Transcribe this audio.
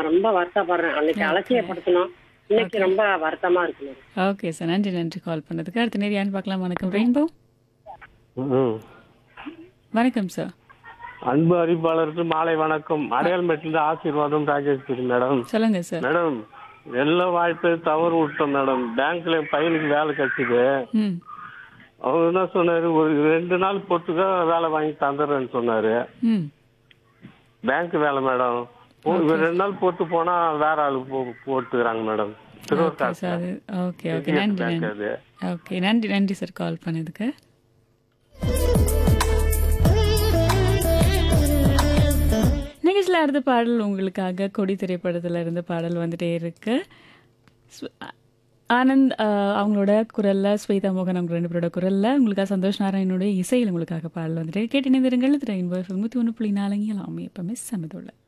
நான் ரொம்ப வருத்தப்படுறேன் அன்னைக்கு அலட்சியப்படுத்தணும் இன்னைக்கு ரொம்ப வருத்தமா இருக்கு மேடம் ஓகே சார் நன்றி நன்றி கால் பண்ணதுக்கு அடுத்த நேரம் யாருன்னு பார்க்கலாம் வணக்கம் ரெயின்போ ம். வணக்கம் சார் அன்பு அறிவிப்பாளருக்கு மாலை வணக்கம் அடையாளமேட்டிலிருந்து ஆசீர்வாதம் ராஜேஸ்வரி மேடம் சொல்லுங்க சார் மேடம் எல்லா வாய்ப்பையும் தவறு விட்டோம் மேடம் பேங்க்ல என் பையனுக்கு வேலை கிடைச்சது ம் அவர் என்ன சொன்னாரு ஒரு ரெண்டு நாள் பொறுத்துக்க வேலை வாங்கி தந்துடுறேன்னு சொன்னாரு ம் பேங்க் வேலை மேடம் ஓ, இவர் ரெண்டு நாள் போட்டு போனா வேற ஆளு போ- போட்டுக்கிறாங்க மேடம் திருவூர் ஓகே சார் அது ஓகே ஓகே நன்றி பேங்க் நன்றி அது ஓகே நன்றி நன்றி சார் கால் பண்ணதுக்கு நிகழ்ச்சியில் அடுத்த பாடல் உங்களுக்காக கொடி திரைப்படத்தில் இருந்து பாடல் வந்துட்டே இருக்கு ஸ்வ- ஆனந்த் ஆஹ், அவங்களோட குரல்ல ஸ்வேதா மோகன் அவங்க ரெண்டு பேரோட குரல்ல உங்களுக்காக சந்தோஷ் நாராயணனுடைய இசையில் உங்களுக்காக பாடல் வந்துட்டு கேட்டு இணைந்திருங்கள் திரை நூற்றி ஒன்று புள்ளி நாலங்கி எல்லாமே எப்பவுமே சமதுள்ள